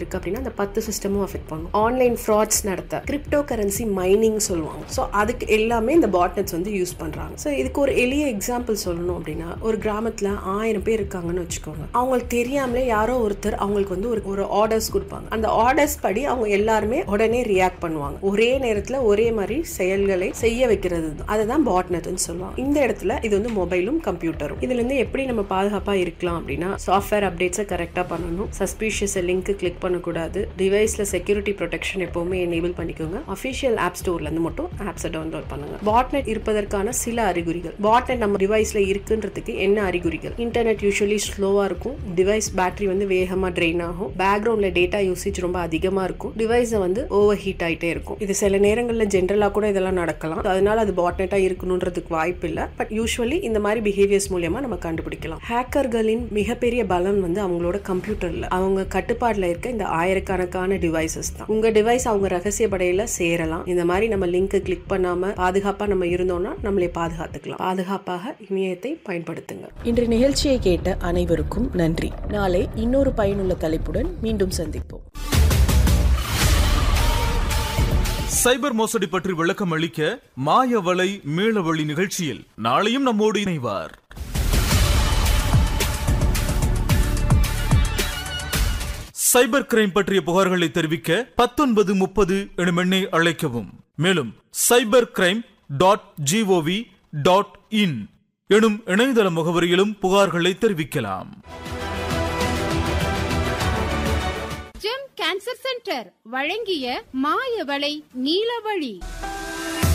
இருக்கு அப்படின்னா அந்த பத்து சிஸ்டமும் அஃபெக்ட் பண்ணும் ஆன்லைன் ஃப்ராட்ஸ் நடத்த கிரிப்டோ கரன்சி மைனிங் சொல்லுவாங்க ஸோ அதுக்கு எல்லாமே இந்த பாட்நெட்ஸ் வந்து யூஸ் பண்றாங்க ஸோ இதுக்கு ஒரு எளிய எக்ஸாம்பிள் சொல்லணும் அப்படின்னா ஒரு கிராமத்துல ஆயிரம் பேர் இருக்காங்கன்னு வச்சுக்கோங்க அவங்களுக்கு தெரியாமலே யாரோ ஒருத்தர் அவங்களுக்கு வந்து ஒரு ஒரு ஆர்டர்ஸ் கொடுப்பாங்க அந்த ஆர்டர்ஸ் படி அவங்க எல்லாருமே உடனே ரியாக்ட் பண்ணுவாங்க ஒரே நேரத்துல ஒரே மாதிரி செயல்களை செய்ய வைக்கிறது தான் அதை தான் பாட்நெட்னு சொல்லுவாங்க இந்த இடத்துல இது வந்து மொபைலும் கம்ப்யூட்டரும் இதுல இருந்து எப்படி நம்ம பாதுகாப்பா இருக்கலாம் அப்படின்னா சாஃப்ட்வேர் அப்டேட்ஸை கரெக்டா பண்ணணும் சஸ்பீஷியஸ் லிங்க் கிளிக் பண்ணக்கூடாது டிவைஸ்ல செக்யூரிட்டி ப்ரொடெக்ஷன் எப்பவுமே எனேபிள் பண்ணிக்கோங்க அஃபிஷியல் ஆப் ஸ்டோர்ல இருந்து மட்டும் ஆப்ஸை டவுன்லோட் பண்ணுங்க பாட்நெட் இருப்பதற்கான சில அறிகுறிகள் பாட்நெட் நம்ம டிவைஸ்ல இருக்குன்றதுக்கு என்ன அறிகுறிகள் இன்டர்நெட் யூஸ்வலி ஸ்லோவா இருக்கும் டிவைஸ் பேட்டரி வந்து வேகமா ட்ரெயின் ஆகும் பேக்ரவுண்ட்ல டேட்டா யூசேஜ் ரொம்ப அதிகமா இருக்கும் டிவைஸை வந்து ஓவர் ஹீட் ஆயிட்டே இருக்கும் இது சில நேரங்களில் ஜென்ரலா கூட இதெல்லாம் நடக்கலாம் அதனால அது பாட்நெட்டா இருக்கணுன்றதுக்கு வாய்ப்பு இல்லை பட் யூஸ்வலி இந்த மாதிரி பிஹேவியர்ஸ் மூலியமா நம்ம கண்டுபிடிக்கலாம் ஹேக்கர்களின் மிகப்பெரிய பலம் வந்து அவங்களோட கம்ப்யூட்டர்ல அவங்க கட்டுப்பாடுல இருக்க இந்த ஆயிரக்கணக்கான டிவைசஸ் தான் உங்க டிவைஸ் அவங்க ரகசிய படையில சேரலாம் இந்த மாதிரி நம்ம லிங்க் கிளிக் பண்ணாம பாதுகாப்பா நம்ம இருந்தோம்னா நம்மளே பாதுகாத்துக்கலாம் பாதுகாப்பாக இணையத்தை பயன்படுத்துங்க இன்று நிகழ்ச்சியை கேட்ட அனைவருக்கும் நன்றி நாளை இன்னொரு பயனுள்ள தலைப்புடன் மீண்டும் சந்திப்போம் சைபர் மோசடி பற்றி விளக்கம் அளிக்க மாயவலை மீளவழி நிகழ்ச்சியில் நாளையும் நம்மோடு இணைவார் சைபர் கிரைம் பற்றிய புகார்களை தெரிவிக்க பத்தொன்பது முப்பது எனும் எண்ணை அழைக்கவும் மேலும் cyber crime dot GOV dot in எனும் இணையதள முகவரியிலும் புகார்களை தெரிவிக்கலாம் ஜெம் கேன்சர் சென்டர் வழங்கிய மாயவளை நீலவழி